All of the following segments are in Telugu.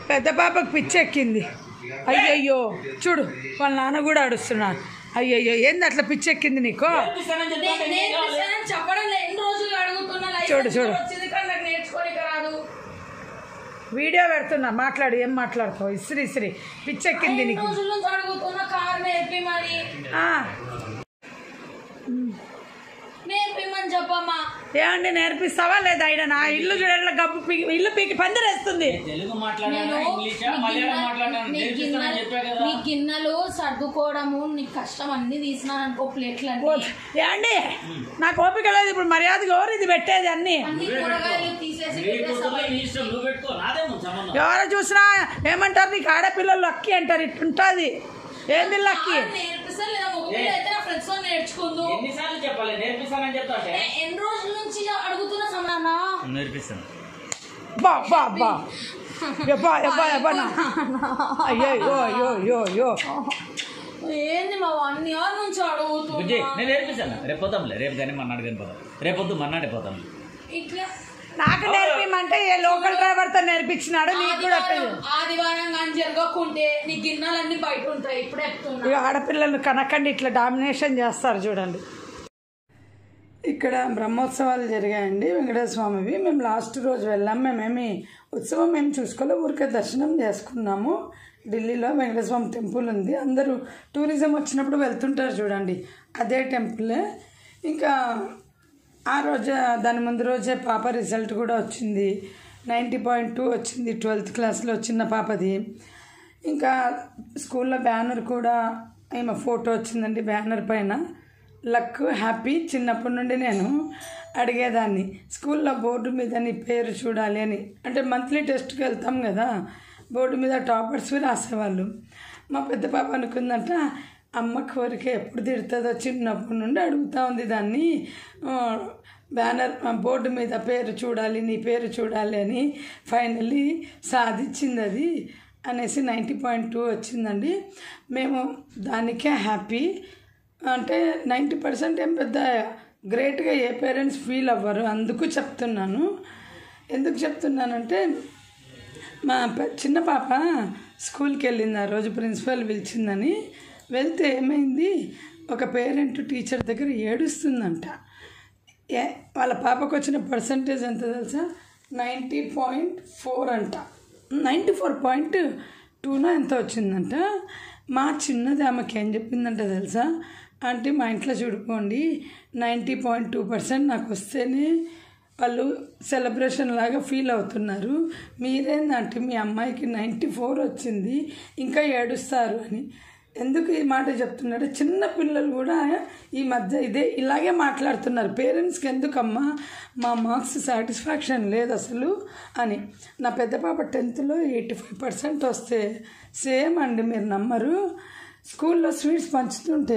పెద్ద పాపకు పిచ్చి ఎక్కింది అయ్యయ్యో చూడు వాళ్ళ నాన్న కూడా అడుస్తున్నాడు అయ్యయ్యో ఏంది అట్లా పిచ్చి ఎక్కింది నీకు నేర్పిస్తానని చెప్పాక నీకు కావాలి. నేర్పిస్తానని చెప్పడం లేదు. ఎన్ని రోజులు అడుగుతున్నా లైసెన్స్ చూడు, చూడు. వచ్చింది కానీ నాకు నేర్చుకోనికి రాదు వీడియో పెడుతున్నా మాట్లాడు ఏం మాట్లాడుతావు ఇసిరి ఇసిరి పిచ్చి ఎక్కింది ఎన్ని నీకు రోజుల నుంచి అడుగుతున్నా కార్ నేర్పిమని ఆ, నేర్పిమని చెప్పమ్మా ఏమండి నేర్పిస్తావా లేదా ఆయన నా ఇల్లు చూడండి గబ్బు పీకి ఇల్లు పీకి పందిరేస్తుంది తెలుగు మాట్లాడాను నేను ఇంగ్లీషా నీ మలయాళం గిన్నె- మాట్లాడాను నీ నేర్పిస్తానని చెప్పా గిన్నెలు కదా నీ గిన్నెలు సర్దుకోవడము నీకు కష్టం అన్ని తీసినాను అనుకో ప్లేట్లు ఓ, ఏమండి నాకు ఓపిక లేదు ఇప్పుడు మర్యాదగా ఎవరు ఇది పెట్టేది అన్ని అన్ని కూరగాయలు తీసేసి నీ పెట్టేసావా? కూతురు నీ ఇష్టం నువ్వు పెట్టుకో నాదేమో సంబంధం ఎవరు చూసినా ఏమంటారు నీకు ఆడపిల్లలు లక్కి అంటారు ఇట్టుంటుంది ఏంది లక్కి కార్ నేర్పిస్తా లేదా మొబైల్ అయితే నా ఫ్రెండ్స్ తో నేర్చుకుందు ఎన్నిసార్లు చెప్పాలి నేర్పిస్తానని చెప్తా ఏ, ఎన్ని రోజుల నుంచి అడుగుతున్నా సమానా నేర్పిస్తాను బా బా బా ఎబ్బా ఎబ్బా ఎబ్బా నా అయ్యో అయ్యో అయ్యో అయ్యో అయ్యో ఏంది మా వన్ ఇయర్ నుంచి బుజ్జి అడుగుతున్నా నేను నేర్పిస్తాను రేపు పోతాంలే రేపు కానీ మన్నాడు కానీ పోతాం రేపు పొద్దు మన్నాడే పోతాం ఇట్లా నాకు నేర్పిమంటే ఏ లోకల్ డ్రైవర్తో నేర్పించినాడు నీకు కూడా అట్టే ఆదివారం ఆదివారం కానీ జరగకుంటే నీ గిన్నెలన్నీ బయట ఉంటాయి ఇప్పుడే చెప్తున్నా ఇక ఆడపిల్లలు కనకండి ఇట్లా డామినేషన్ చేస్తారు చూడండి ఇక్కడ బ్రహ్మోత్సవాలు జరిగాయండి వెంకటేశ్వర స్వామివి మేము లాస్ట్ రోజు వెళ్ళాం మేమేమి ఉత్సవం మేము చూసుకోలే ఊరికే దర్శనం చేసుకున్నాము ఢిల్లీలో వెంకటేశ్వర స్వామి టెంపుల్ ఉంది అందరూ టూరిజం వచ్చినప్పుడు వెళ్తుంటారు చూడండి అదే టెంపులే ఇంకా ఆ రోజే దాని ముందు రోజే పాప రిజల్ట్ కూడా వచ్చింది నైంటీ పాయింట్ టూ వచ్చింది ట్వెల్త్ క్లాస్లో చిన్న పాపది ఇంకా స్కూల్లో బ్యానర్ కూడా ఏమో ఫోటో వచ్చిందండి బ్యానర్ పైన లక్ హ్యాపీ చిన్నప్పటి నుండి నేను అడిగేదాన్ని స్కూల్లో బోర్డు మీద నీ పేరు చూడాలి అని అంటే మంత్లీ టెస్ట్కి వెళ్తాం కదా బోర్డు మీద టాపర్స్వి రాసేవాళ్ళు మా పెద్ద పాప అనుకుందంట అమ్మ కోరిక ఎప్పుడు తిడుతుందో చిన్నప్పటి నుండి అడుగుతా ఉంది దాన్ని ఆ, బ్యానర్ ఆ, బోర్డు మీద పేరు చూడాలి నీ పేరు చూడాలి అని ఫైనల్లీ సాధించింది అది అనేసి నైంటీ పాయింట్ టూ వచ్చిందండి మేము దానికే హ్యాపీ అంటే నైంటీ పర్సెంట్ ఏం పెద్ద గ్రేట్గా ఏ పేరెంట్స్ ఫీల్ అవ్వరు అందుకు చెప్తున్నాను ఎందుకు చెప్తున్నానంటే మా ప- చిన్న పాప స్కూల్కి వెళ్ళింది ఆ రోజు ప్రిన్సిపల్ పిలిచిందని వెళ్తే ఏమైంది ఒక పేరెంట్ టీచర్ దగ్గర ఏడుస్తుందంట ఏ వాళ్ళ పాపకు వచ్చిన పర్సంటేజ్ ఎంత తెలుసా నైంటీ పాయింట్ ఫోర్ అంట నైంటీ ఫోర్ పాయింట్ టూనో ఎంత వచ్చిందంట మా చిన్నది ఆమెకి ఏం చెప్పిందంట తెలుసా ఆంటీ మా ఇంట్లో చూడుకోండి నైంటీ పాయింట్ టూ పర్సెంట్ నాకు వస్తేనే వాళ్ళు సెలబ్రేషన్ లాగా ఫీల్ అవుతున్నారు మీరేందంటే మీ అమ్మాయికి నైంటీ ఫోర్ వచ్చింది ఇంకా ఏడుస్తారు అని ఎందుకు ఈ మాట చెప్తున్నాడు చిన్న పిల్లలు కూడా ఈ మధ్య ఇదే ఇలాగే మాట్లాడుతున్నారు పేరెంట్స్కి ఎందుకమ్మా మా మార్క్స్ సాటిస్ఫాక్షన్ లేదు అసలు అని నా పెద్ద పాప టెన్త్లో ఎయిటీ ఫైవ్ పర్సెంట్ వస్తే సేమ్ అండి మీరు నమ్మరు స్కూల్లో స్వీట్స్ పంచుతుంటే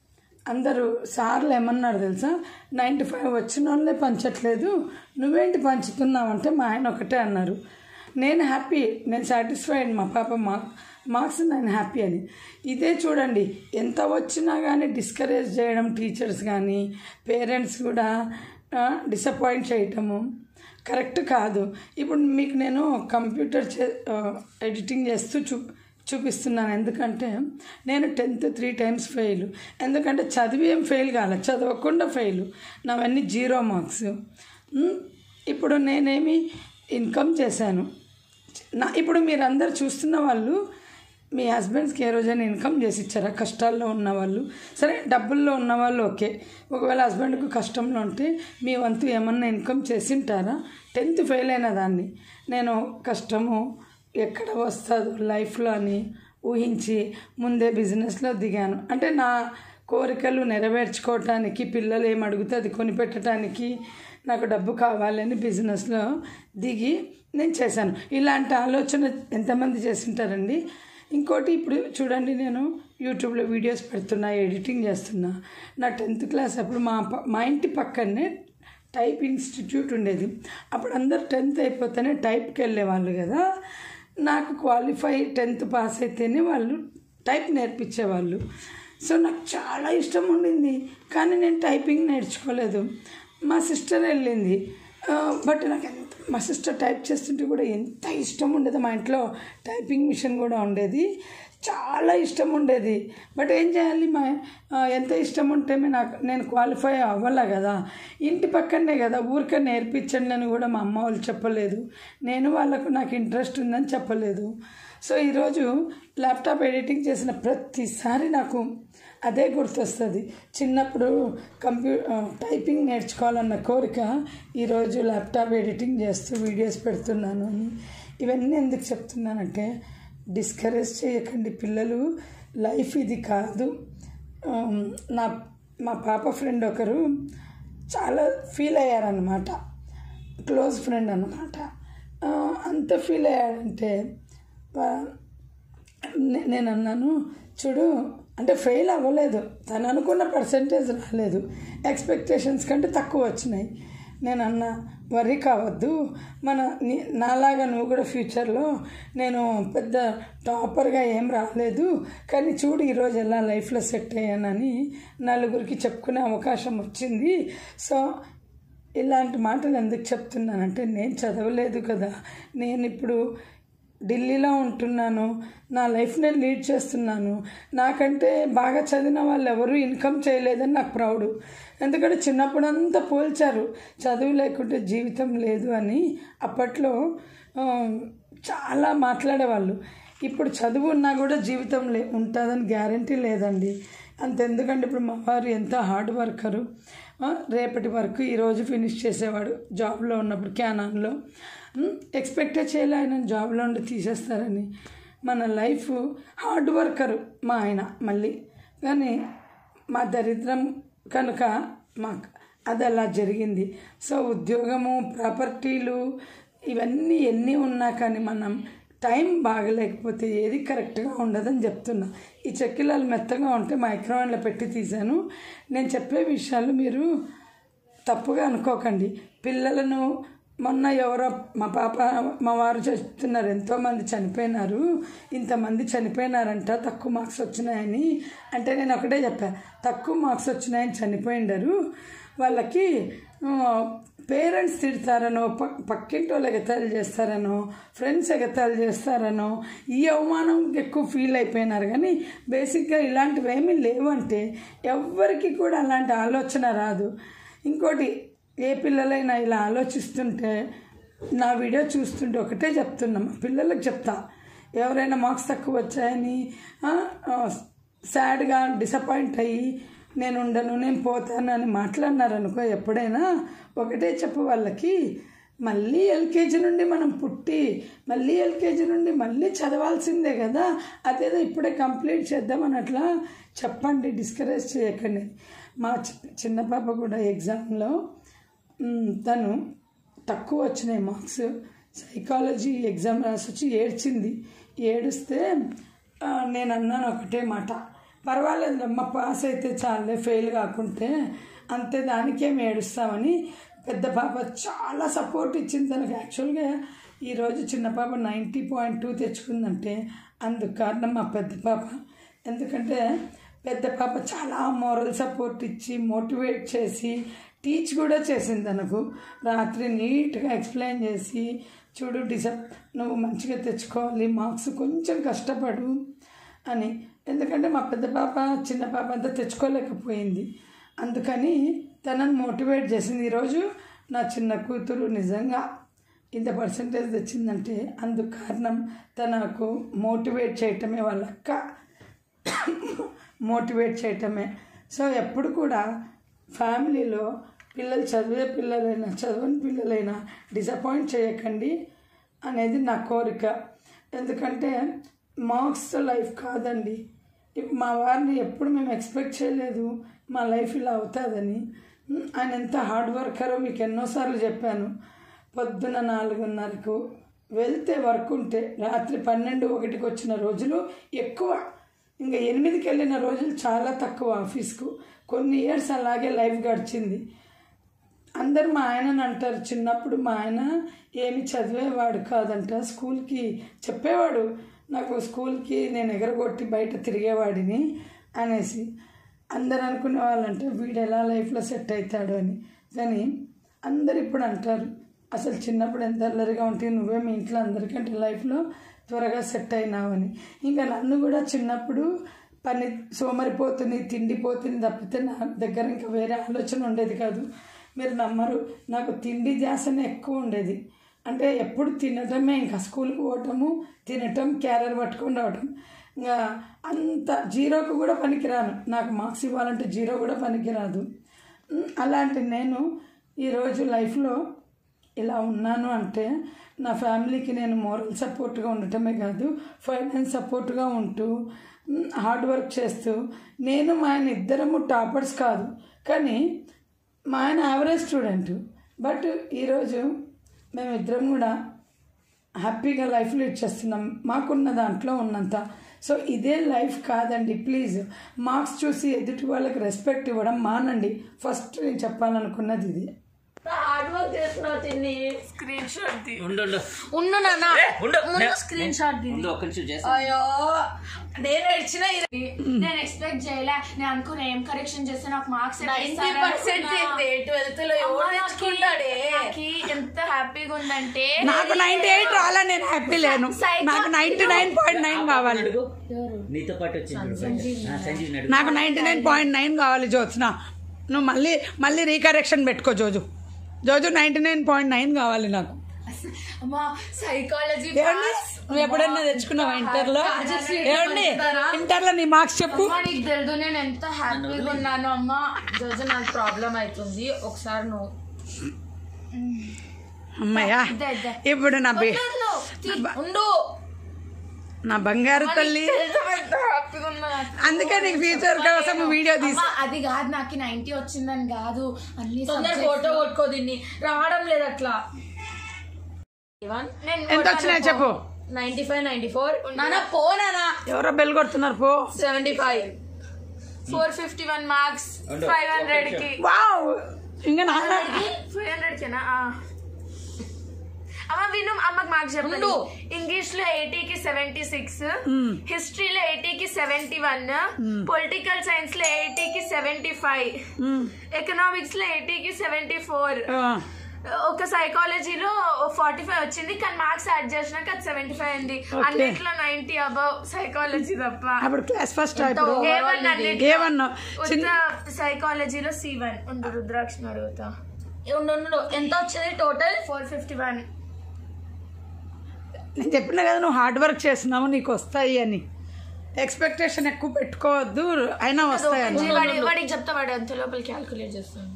అందరూ సార్లు ఏమన్నారు తెలుసా నైంటీ ఫైవ్ వచ్చిన వాళ్ళే పంచట్లేదు నువ్వేంటి పంచుతున్నావంటే మా ఆయన ఒకటే అన్నారు నేను హ్యాపీ నేను సాటిస్ఫైడ్ మా పాప మా మార్క్స్ నేను హ్యాపీ అని ఇదే చూడండి ఎంత వచ్చినా కానీ డిస్కరేజ్ చేయడం టీచర్స్ కానీ పేరెంట్స్ కూడా డిసప్పాయింట్ చేయటము కరెక్ట్ కాదు ఇప్పుడు మీకు నేను కంప్యూటర్ చే ఎడిటింగ్ చేస్తూ చూ చూపిస్తున్నాను ఎందుకంటే నేను టెన్త్ త్రీ టైమ్స్ ఫెయిల్ ఎందుకంటే చదివి ఏం ఫెయిల్ కాలే చదవకుండా ఫెయిల్ నావన్నీ జీరో మార్క్స్ ఉమ్, ఇప్పుడు నేనేమి ఇన్కమ్ చేశాను నా ఇప్పుడు మీరందరు చూస్తున్న వాళ్ళు మీ హస్బెండ్స్కి ఏ రోజైనా ఇన్కమ్ చేసి ఇచ్చారా కష్టాల్లో ఉన్న వాళ్ళు సరే డబ్బుల్లో ఉన్న వాళ్ళు ఓకే ఒకవేళ హస్బెండ్కు కష్టంలో ఉంటే మీ వంతు ఏమన్నా ఇన్కమ్ చేసి ఉంటారా టెన్త్ ఫెయిల్ అయిన దాన్ని నేను కష్టము ఎక్కడ వస్తుందో లైఫ్లో అని ఊహించి ముందే బిజినెస్లో దిగాను అంటే నా కోరికలు నెరవేర్చుకోవటానికి పిల్లలు ఏం అడిగితే అది కొనిపెట్టడానికి నాకు డబ్బు కావాలని బిజినెస్లో దిగి నేను చేశాను ఇలాంటి ఆలోచన ఎంతమంది చేసింటారండి ఇంకోటి ఇప్పుడు చూడండి నేను యూట్యూబ్లో వీడియోస్ పెడుతున్నా ఎడిటింగ్ చేస్తున్నా నా టెన్త్ క్లాస్ అప్పుడు మా ప- మా ఇంటి పక్కనే టైప్ ఇన్స్టిట్యూట్ ఉండేది అప్పుడు అందరు టెన్త్ అయిపోతేనే టైప్కి వెళ్ళేవాళ్ళు కదా నాకు క్వాలిఫై టెన్త్ పాస్ అయితేనే వాళ్ళు టైప్ నేర్పించేవాళ్ళు సో నాకు చాలా ఇష్టం ఉండింది కానీ నేను టైపింగ్ నేర్చుకోలేదు మా సిస్టర్ వెళ్ళింది బట్ నాకు ఎంత మా సిస్టర్ టైప్ చేస్తుంటే కూడా ఎంత ఇష్టం ఉండేది మా ఇంట్లో టైపింగ్ మిషన్ కూడా ఉండేది చాలా ఇష్టం ఉండేది బట్ ఏం చేయాలి మా ఆ, ఎంత ఇష్టం ఉంటే మీ నాకు నేను క్వాలిఫై అవ్వాలా కదా ఇంటి పక్కనే కదా ఊరికే నేర్పించండి అని కూడా మా అమ్మ వాళ్ళు చెప్పలేదు నేను వాళ్ళకు నాకు ఇంట్రెస్ట్ ఉందని చెప్పలేదు సో ఈరోజు ల్యాప్టాప్ ఎడిటింగ్ చేసిన ప్రతిసారి నాకు అదే గుర్తొస్తుంది చిన్నప్పుడు కంప్యూ ఆ, టైపింగ్ నేర్చుకోవాలన్న కోరిక ఈరోజు ల్యాప్టాప్ ఎడిటింగ్ చేస్తూ వీడియోస్ పెడుతున్నాను అని ఇవన్నీ ఎందుకు చెప్తున్నానంటే డిస్కరేజ్ చేయకండి పిల్లలు లైఫ్ ఇది కాదు ఆమ్, నా మా పాప ఫ్రెండ్ ఒకరు చాలా ఫీల్ అయ్యారనమాట క్లోజ్ ఫ్రెండ్ అనమాట అంత ఫీల్ అయ్యాడంటే వా- నే- నేను అన్నాను చూడు అంటే ఫెయిల్ అవ్వలేదు తను అనుకున్న పర్సంటేజ్ రాలేదు ఎక్స్పెక్టేషన్స్ కంటే తక్కువ వచ్చినాయి నేను అన్నా వరి కావద్దు మన నీ నాలాగా నువ్వు కూడా ఫ్యూచర్లో నేను పెద్ద టాపర్గా ఏం రాలేదు కానీ చూడు ఈరోజు ఎలా లైఫ్లో సెట్ అయ్యానని నలుగురికి చెప్పుకునే అవకాశం వచ్చింది సో ఇలాంటి మాటలు ఎందుకు చెప్తున్నానంటే నేను చదవలేదు కదా నేను ఇప్పుడు ఢిల్లీలో ఉంటున్నాను నా లైఫ్ నేను లీడ్ చేస్తున్నాను నాకంటే బాగా చదివిన వాళ్ళు ఎవరు ఇన్కమ్ చేయలేదని నాకు ప్రౌడ్ ఎందుకంటే చిన్నప్పుడు అంతా పోల్చారు చదువు లేకుంటే జీవితం లేదు అని అప్పట్లో ఆ, చాలా మాట్లాడేవాళ్ళు ఇప్పుడు చదువు ఉన్నా కూడా జీవితం లే ఉంటుందని గ్యారంటీ లేదండి అంతెందుకంటే ఇప్పుడు మా వారు ఎంత హార్డ్ వర్కరు ఆ, రేపటి వరకు ఈరోజు ఫినిష్ చేసేవాడు జాబ్లో ఉన్నప్పుడు క్యానాన్లో ఎక్స్పెక్టే చేయలే ఆయన జాబ్లో ఉండి తీసేస్తారని మన లైఫ్ హార్డ్ వర్కరు మా ఆయన మళ్ళీ కానీ మా దరిద్రం కనుక మాకు అది అలా జరిగింది సో ఉద్యోగము ప్రాపర్టీలు ఇవన్నీ ఎన్ని ఉన్నా కానీ మనం టైం బాగలేకపోతే ఏది కరెక్ట్గా ఉండదని చెప్తున్నా ఈ చెక్కిలాలు మెత్తగా ఉంటే మైక్రోవేవ్లో పెట్టి తీశాను నేను చెప్పే విషయాలు మీరు తప్పుగా అనుకోకండి పిల్లలను మొన్న ఎవరో మా పాప మా వారు చెప్తున్నారు ఎంతోమంది చనిపోయినారు ఇంతమంది చనిపోయినారంట తక్కువ మార్క్స్ వచ్చినాయని అంటే నేను ఒకటే చెప్పా తక్కువ మార్క్స్ వచ్చినాయని చనిపోయిండరు వాళ్ళకి పేరెంట్స్ తిడతారనో పక్ పక్కింటి వాళ్ళు ఎగతాళి చేస్తారనో ఫ్రెండ్స్ ఎగతాళి చేస్తారనో ఈ అవమానం ఎక్కువ ఫీల్ అయిపోయినారు కానీ బేసిక్గా ఇలాంటివి ఏమీ లేవంటే ఎవ్వరికి కూడా అలాంటి ఆలోచన రాదు ఇంకోటి ఏ పిల్లలైనా ఇలా ఆలోచిస్తుంటే నా వీడియో చూస్తుంటే ఒకటే చెప్తున్నా మా పిల్లలకు చెప్తా ఎవరైనా మార్క్స్ తక్కువ వచ్చాయని సాడ్గా డిసప్పాయింట్ అయ్యి నేను ఉండను నేను పోతాను అని మాట్లాడినారనుకో ఎప్పుడైనా ఒకటే చెప్పు వాళ్ళకి మళ్ళీ ఎల్కేజీ నుండి మనం పుట్టి మళ్ళీ ఎల్కేజీ నుండి మళ్ళీ చదవాల్సిందే కదా అదేదో ఇప్పుడే కంప్లీట్ చేద్దామని అట్లా చెప్పండి డిస్కరేజ్ చేయకండి మా చి- చిన్న పాప కూడా ఎగ్జామ్లో మ్, తను తక్కువ వచ్చినాయి మార్క్స్ సైకాలజీ ఎగ్జామ్ రాసి వచ్చి ఏడ్చింది ఏడుస్తే ఆ, నేను అన్నాను ఒకటే మాట పర్వాలేదమ్మా పాస్ అయితే చాలే ఫెయిల్ కాకుంటే అంతే దానికేం ఏడుస్తామని పెద్ద పాప చాలా సపోర్ట్ ఇచ్చింది తనకు యాక్చువల్గా ఈరోజు చిన్న పాప నైంటీ పాయింట్ టూ తెచ్చుకుందంటే అందుకు కారణం మా పెద్ద పాప ఎందుకంటే పెద్ద పాప చాలా మోరల్ సపోర్ట్ ఇచ్చి మోటివేట్ చేసి టీచ్ కూడా చేసింది తనకు రాత్రి నీట్గా ఎక్స్ప్లెయిన్ చేసి చూడు డిసప్ నువ్వు మంచిగా తెచ్చుకోవాలి మార్క్స్ కొంచెం కష్టపడు అని ఎందుకంటే మా పెద్ద పాప చిన్న పాప అంతా తెచ్చుకోలేకపోయింది అందుకని తనని మోటివేట్ చేసింది ఈరోజు నా చిన్న కూతురు నిజంగా ఇంత పర్సంటేజ్ తెచ్చిందంటే అందుకు కారణం తనకు మోటివేట్ చేయటమే వాళ్ళ అక్క మోటివేట్ చేయటమే సో ఎప్పుడు కూడా ఫ్యామిలీలో పిల్లలు చదివే పిల్లలైనా చదవని పిల్లలైనా డిసప్పాయింట్ చేయకండి అనేది నా కోరిక ఎందుకంటే మార్క్స్ లైఫ్ కాదండి ఇప్- మా వారిని ఎప్పుడు మేము ఎక్స్పెక్ట్ చేయలేదు మా లైఫ్ ఇలా అవుతుందని ఉమ్, ఆయన ఎంత హార్డ్ వర్కరో మీకు ఎన్నోసార్లు చెప్పాను పొద్దున నాలుగున్నరకు వెళ్తే వర్క్ ఉంటే రాత్రి పన్నెండు ఒకటికి వచ్చిన రోజులు ఎక్కువ ఇంకా ఎనిమిదికి వెళ్ళిన రోజులు చాలా తక్కువ ఆఫీస్కు కొన్ని ఇయర్స్ అలాగే లైఫ్ గడిచింది అందరు మా ఆయనని అంటారు చిన్నప్పుడు మా ఆయన ఏమి చదివేవాడు కాదంట స్కూల్కి చెప్పేవాడు నాకు స్కూల్కి నేను ఎగరగొట్టి బయట తిరిగేవాడిని అనేసి అందరు అనుకునే వాళ్ళంటే వీడు ఎలా లైఫ్లో సెట్ అవుతాడు అని కానీ అందరు ఇప్పుడు అంటారు అసలు చిన్నప్పుడు ఎంత అల్లరిగా ఉంటే నువ్వే మీ ఇంట్లో అందరికంటే లైఫ్లో త్వరగా సెట్ అయినావని ఇంకా నన్ను కూడా చిన్నప్పుడు పని సోమరిపోతుంది తిండిపోతుంది తప్పితే నా దగ్గర ఇంకా వేరే ఆలోచన ఉండేది కాదు మీరు నమ్మరు నాకు తిండి ధ్యాసనే ఎక్కువ ఉండేది అంటే ఎప్పుడు తినటమే ఇంకా స్కూల్కి పోవటము తినటం క్యారియర్ పట్టుకొని రావటం ఇంకా అంత జీరోకు కూడా పనికిరాను నాకు మార్క్స్ ఇవ్వాలంటే జీరో కూడా పనికిరాదు ఉమ్, అలాంటి నేను ఈరోజు లైఫ్లో ఇలా ఉన్నాను అంటే నా ఫ్యామిలీకి నేను మోరల్ సపోర్ట్గా ఉండటమే కాదు ఫైనాన్స్ సపోర్ట్గా ఉంటూ మ్, హార్డ్ వర్క్ చేస్తూ నేను మా ఆయన ఇద్దరము టాపర్స్ కాదు కానీ మా ఆయన యావరేజ్ స్టూడెంట్ బట్ ఈరోజు మేమిద్దరం కూడా హ్యాపీగా లైఫ్ లీడ్ చేస్తున్నాం మాకున్న దాంట్లో ఉన్నంత సో ఇదే లైఫ్ కాదండి ప్లీజ్ మార్క్స్ చూసి ఎదుటి వాళ్ళకి రెస్పెక్ట్ ఇవ్వడం మానండి ఫస్ట్ నేను చెప్పాలనుకున్నది ఇది హార్డ్ వర్క్ చేస్తున్నావు తిని స్క్రీన్ షాట్ ది ఉండు ఉండు ఉండు నాన్న ఏ, ఉండు. ముందు నే- స్క్రీన్ షాట్ ది ముందు ఒక్క నిమిషం చేస్తా అయ్యో నేను ఏడ్చిన నేను ఎక్స్పెక్ట్ చేయలే నేను అనుకున్నా ఏం కరెక్షన్ చేస్తే నాకు మార్క్స్ నైన్టీ పర్సెంట్ ట్వెల్త్ లో ఎవరు తెచ్చుకుంటాడే ఎంత హ్యాపీగా ఉందంటే నాకు నైన్టీ ఎయిట్ రాలా నేను హ్యాపీ లేను నాకు నైన్టీ నైన్ పాయింట్ నైన్ కావాలి అడుగు నీతో పాటు వచ్చింది సంజీవ్ అడుగు నాకు నైన్టీ నైన్ పాయింట్ నైన్ కావాలి జ్యోత్స్న నువ్వు మళ్ళీ మళ్ళీ రీకరెక్షన్ పెట్టుకో జోజు జోజు నైన్టీ నైన్ పాయింట్ నైన్ కావాలి నాకు అమ్మా సైకాలజీ ఏమండి నువ్వు ఎప్పుడైనా తెచ్చుకున్నావా ఇంటర్లో ఏమండి ఇంటర్లో నీ మార్క్స్ చెప్పు అమ్మా నీకు తెలుసు నేను ఎంత హ్యాపీగా ఉన్నాను అమ్మా రోజు నాకు ప్రాబ్లం అవుతుంది ఒకసారి నువ్వు అమ్మయ్యా ఇద్దా, ఇద్దా. ఇప్పుడు నా బే వద్దు, తీ- ఉండు నా బంగారు తల్లి తెలుసు ఎంత హ్యాపీగా ఉన్నా నాకు. అందుకే నీకు ఫ్యూచర్ కోసం వీడియో తీసి అమ్మా, అది కాదు నాకు నైన్టీ వచ్చిందని కాదు అన్ని ఫోటో కొట్టుకో దీన్ని రావడం లేదు అట్లా ఎంత వచ్చినాయి చెప్పు నైన్టీ ఫైవ్ నైన్టీ ఫోర్ నాన్న పోనా ఎవరో బెల్ కొడుతున్నారు పో seventy five four fifty one marks ఉండు, ఫైవ్ హండ్రెడ్ కి వావ్ ఇంకా నాన్న ఫైవ్ హండ్రెడ్ కేనా అమ్మ విను అమ్మకి మార్క్స్ చెప్పండి ఇంగ్లీష్ లో ఎయిటీ కి సెవెంటీ సిక్స్ హిస్టరీలో ఎయిటీ కి సెవెంటీ వన్ పొలిటికల్ సైన్స్ లో ఎయిటీ కి సెవెంటీ ఫైవ్ మ్, ఎకనామిక్స్ లో ఎయిటీ కి సెవెంటీ ఫోర్ ఆ, ఒక సైకాలజీలో ఫార్టీ ఫైవ్ వచ్చింది కానీ మార్క్స్ యాడ్ చేసినాక అది సెవెంటీ ఫైవ్ ఉంది అన్నిట్లో నైన్టీ అబౌవ్ సైకాలజీ తప్ప అప్పుడు క్లాస్ ఫస్ట్ ఇప్పుడు ఏ వన్ అన్నిట్లో ఏమన్నా చిన్న ఉత్త సైకాలజీలో సి వన్ ఉండు రుద్రాక్ష అడుగుతా ఉండు ఉండు ఎంత వచ్చింది టోటల్ ఫోర్ ఫిఫ్టీ వన్ నేను చెప్పిన కదా నువ్వు హార్డ్ వర్క్ చేస్తున్నావు నీకు వస్తాయి అని ఎక్స్పెక్టేషన్ ఎక్కువ పెట్టుకోవద్దు అయినా వస్తాయి అని వాడి వాడికి చెప్తా వాడు అంత లోపల క్యాల్కులేట్ చేస్తాను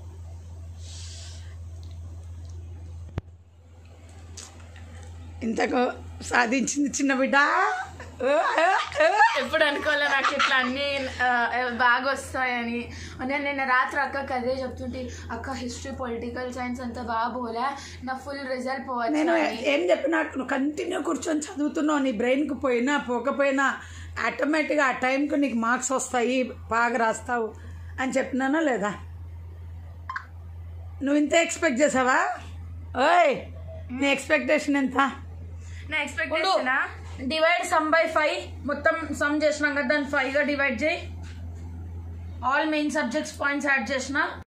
ఇంతకు సాధించింది చిన్న బిడ్డ ఓ, ఓ, ఓ. ఎప్పుడు అనుకోలే నాకు ఇట్లా అన్ని ఆ, బాగా వస్తాయని నేను నిన్న రాత్రి అక్కకి అదే చెప్తుంటే అక్క హిస్టరీ పొలిటికల్ సైన్స్ అంతా బాగా పోలే నా ఫుల్ రిజల్ట్ పోవచ్చు నేను అని. ఏం చెప్పినా నువ్వు కంటిన్యూ కూర్చొని చదువుతున్నావు నీ బ్రెయిన్కి పోయినా పోకపోయినా ఆటోమేటిక్గా ఆ టైంకి నీకు మార్క్స్ వస్తాయి బాగా రాస్తావు అని చెప్పినానా లేదా నువ్వు ఇంత ఎక్స్పెక్ట్ చేసావా ఓయ్ నీ ఎక్స్పెక్టేషన్ ఎంత నా expectation divide sum by five మొత్తం సమ్ చేసినాం కదా దాన్ని ఫైవ్ గా డివైడ్ చేయి all main subjects points add చేసిన